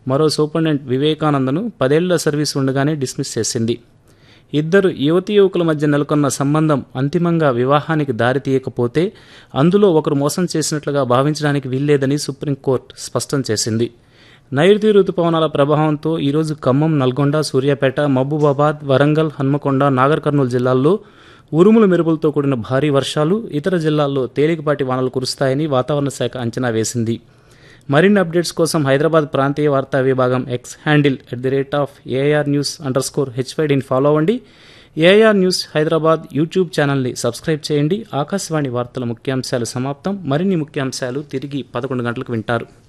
మరో సూపరింటెండెంట్ వివేకానందను పదేళ్ల సర్వీస్ ఉండగానే డిస్మిస్ చేసింది ఇద్దరు యువతీ యువకుల మధ్య నెలకొన్న సంబంధం అంతిమంగా వివాహానికి దారి తీయకపోతే అందులో ఒకరు మోసం చేసినట్లుగా భావించడానికి వీల్లేదని సుప్రీంకోర్టు స్పష్టం చేసింది నైరుతి రుతుపవనాల ప్రభావంతో ఈరోజు ఖమ్మం నల్గొండ సూర్యాపేట మహబూబాబాద్ వరంగల్ హన్మకొండ నాగర్ కర్నూలు జిల్లాల్లో ఉరుముల మెరుపులతో కూడిన భారీ వర్షాలు ఇతర జిల్లాల్లో తేలికపాటి వానలు కురుస్తాయని వాతావరణ శాఖ అంచనా వేసింది మరిన్ని అప్డేట్స్ కోసం హైదరాబాద్ ప్రాంతీయ వార్తా విభాగం X handle at the rate of AR news underscore స్కోర్ హెచ్వైడిని ఫాలో అవ్వండి ఏఆర్ న్యూస్ హైదరాబాద్ యూట్యూబ్ ఛానల్ని సబ్స్క్రైబ్ చేయండి ఆకాశవాణి వార్తల ముఖ్యాంశాలు సమాప్తం మరిన్ని ముఖ్యాంశాలు తిరిగి పదకొండు గంటలకు వింటారు